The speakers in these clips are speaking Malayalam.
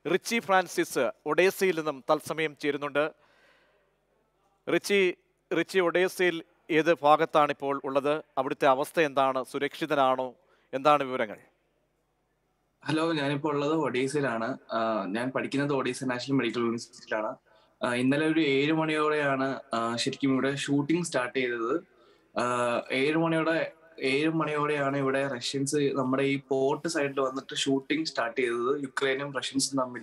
റിച്ചി ഫ്രാൻസിസ് ഒഡേസയിൽ നിന്നും തത്സമയം ചേരുന്നുണ്ട് റിച്ചി റിച്ചി ഒഡേസയിൽ ഏത് ഭാഗത്താണ് ഇപ്പോൾ ഉള്ളത് അവിടുത്തെ അവസ്ഥ എന്താണ് സുരക്ഷിതനാണോ എന്താണ് വിവരങ്ങൾ ഹലോ ഞാനിപ്പോൾ ഉള്ളത് ഒഡീസയിലാണ് ആഹ് ഞാൻ പഠിക്കുന്നത് ഒഡീസ നാഷണൽ മെഡിക്കൽ യൂണിവേഴ്സിറ്റിയിലാണ് ആഹ് ഇന്നലെ ഒരു ഏഴ് മണിയോടെയാണ് ആഹ് ശരിക്കും ഇവിടെ ഷൂട്ടിംഗ് സ്റ്റാർട്ട് ചെയ്തത് ആഹ് ഏഴ് മണിയോടെ ഏഴ് മണിയോടെയാണ് ഇവിടെ റഷ്യൻസ് നമ്മുടെ ഈ പോർട്ട് സൈഡിൽ വന്നിട്ട് ഷൂട്ടിംഗ് സ്റ്റാർട്ട് ചെയ്തത് യുക്രൈനും റഷ്യൻസും തമ്മിൽ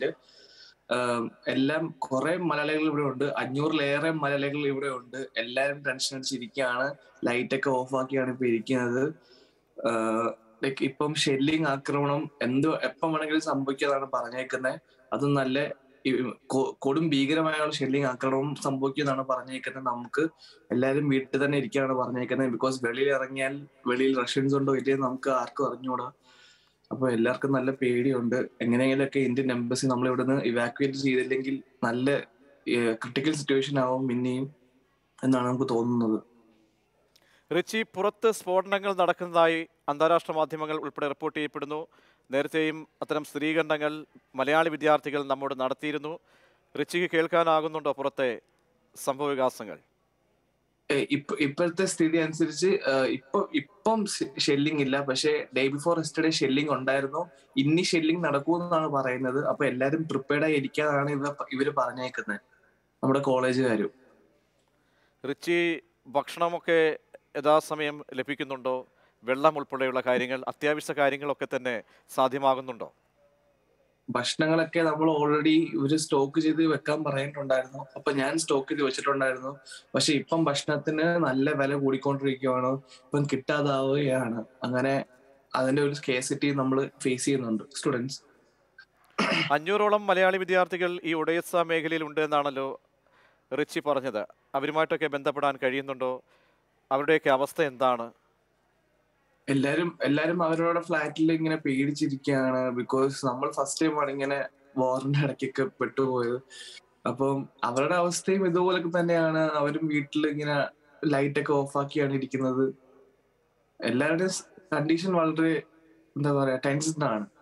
എല്ലാം കുറെ മലയാളികൾ ഇവിടെ ഉണ്ട് അഞ്ഞൂറിലേറെ മലയാളികൾ ഇവിടെ ഉണ്ട് എല്ലാവരും ടെൻഷൻ അടിച്ചിരിക്കുകയാണ് ലൈറ്റ് ഒക്കെ ഓഫ് ആക്കിയാണ് ഇപ്പൊ ഇരിക്കുന്നത് ആഹ് ലൈക്ക് ഇപ്പം ഷെല്ലിങ് ആക്രമണം എന്ത് എപ്പം വേണമെങ്കിലും സംഭവിക്കാതാണ് പറഞ്ഞേക്കുന്നത് അതും നല്ല ഈ കൊ- കൊടും ഭീകരമായ ഷെല്ലിങ് ആക്രമണം സംഭവിക്കുന്നതാണ് പറഞ്ഞേക്കുന്നത് നമുക്ക് എല്ലാവരും വീട്ടിൽ തന്നെ ഇരിക്കാനാണ് പറഞ്ഞേക്കുന്നത് ബിക്കോസ് വെളിയിൽ ഇറങ്ങിയാൽ വെളിയിൽ റഷ്യൻസ് ഉണ്ടോ ഇല്ലയോ നമുക്ക് ആർക്കും അറിഞ്ഞൂടാ അപ്പൊ എല്ലാവർക്കും നല്ല പേടിയുണ്ട് എങ്ങനെയെങ്കിലുമൊക്കെ ഇന്ത്യൻ എംബസി നമ്മൾ ഇവിടുന്ന് ഇവാക്യുവേറ്റ് ചെയ്തില്ലെങ്കിൽ നല്ല ക്രിട്ടിക്കൽ സിറ്റുവേഷൻ ആവും പിന്നെയും എന്നാണ് നമുക്ക് തോന്നുന്നത് റിച്ചി പുറത്ത് സ്ഫോടനങ്ങൾ നടക്കുന്നതായി അന്താരാഷ്ട്ര മാധ്യമങ്ങൾ ഉൾപ്പെടെ റിപ്പോർട്ട് ചെയ്യപ്പെടുന്നു നേരത്തെയും അത്തരം സ്ഥിരീകരണങ്ങൾ മലയാളി വിദ്യാർത്ഥികൾ നമ്മോട് നടത്തിയിരുന്നു റിച്ചിക്ക് കേൾക്കാനാകുന്നുണ്ടോ പുറത്തെ സംഭവ വികാസങ്ങൾ ഏഹ് ഇപ്പ ഇപ്പോഴത്തെ സ്ഥിതി അനുസരിച്ച് ഏഹ് ഇപ്പൊ ഇപ്പം ഷെല്ലിംഗ് ഇല്ല പക്ഷെ ഡേ ബിഫോർ യെസ്റ്റർഡേ ഷെല്ലിംഗ് ഉണ്ടായിരുന്നു ഇനി ഷെല്ലിംഗ് നടക്കുമെന്നാണ് പറയുന്നത് അപ്പൊ എല്ലാരും പ്രിപ്പയർഡ് ആയി ഇരിക്കാനാണ് ഇവ ഇവര് പറഞ്ഞേക്കുന്നത് നമ്മുടെ കോളേജുകാരും റിച്ചി ഭക്ഷണമൊക്കെ യഥാസമയം ലഭിക്കുന്നുണ്ടോ വെള്ളം ഉൾപ്പെടെയുള്ള കാര്യങ്ങൾ അത്യാവശ്യ കാര്യങ്ങളൊക്കെ തന്നെ സാധ്യമാകുന്നുണ്ടോ ഭക്ഷണങ്ങളൊക്കെ നമ്മൾ ഓൾറെഡി ഇവര് സ്റ്റോക്ക് ചെയ്ത് വെക്കാൻ പറഞ്ഞിട്ടുണ്ടായിരുന്നു അപ്പൊ ഞാൻ സ്റ്റോക്ക് ചെയ്ത് വെച്ചിട്ടുണ്ടായിരുന്നു പക്ഷെ ഇപ്പം ഭക്ഷണത്തിന് നല്ല വില കൂടിക്കൊണ്ടിരിക്കുകയാണ് ഇപ്പം കിട്ടാതാവുകയാണ് അങ്ങനെ അതിന്റെ ഒരു സ്കേസിറ്റി നമ്മൾ ഫേസ് ചെയ്യുന്നുണ്ട് സ്റ്റുഡൻസ് അഞ്ഞൂറോളം മലയാളി വിദ്യാർത്ഥികൾ ഈ ഒഡേസ മേഖലയിൽ ഉണ്ട് എന്നാണല്ലോ റിച്ചി പറഞ്ഞത് അവരുമായിട്ടൊക്കെ ബന്ധപ്പെടാൻ കഴിയുന്നുണ്ടോ അവരുടെയൊക്കെ അവസ്ഥ എന്താണ് എല്ലാരും എല്ലാരും അവരവരുടെ ഫ്ലാറ്റിൽ ഇങ്ങനെ പേടിച്ചിരിക്കുകയാണ് ബിക്കോസ് നമ്മൾ ഫസ്റ്റ് ടൈമാണ് ഇങ്ങനെ വാറിന്റെ ഇടയ്ക്കൊക്കെ പെട്ടുപോയത് അപ്പം അവരുടെ അവസ്ഥയും ഇതുപോലൊക്കെ തന്നെയാണ് അവരും വീട്ടിൽ ഇങ്ങനെ ലൈറ്റ് ഒക്കെ ഓഫ് ആക്കിയാണ് ഇരിക്കുന്നത് എല്ലാവരുടെയും കണ്ടീഷൻ വളരെ എന്താ പറയാ ടെൻസ്ഡ് ആണ്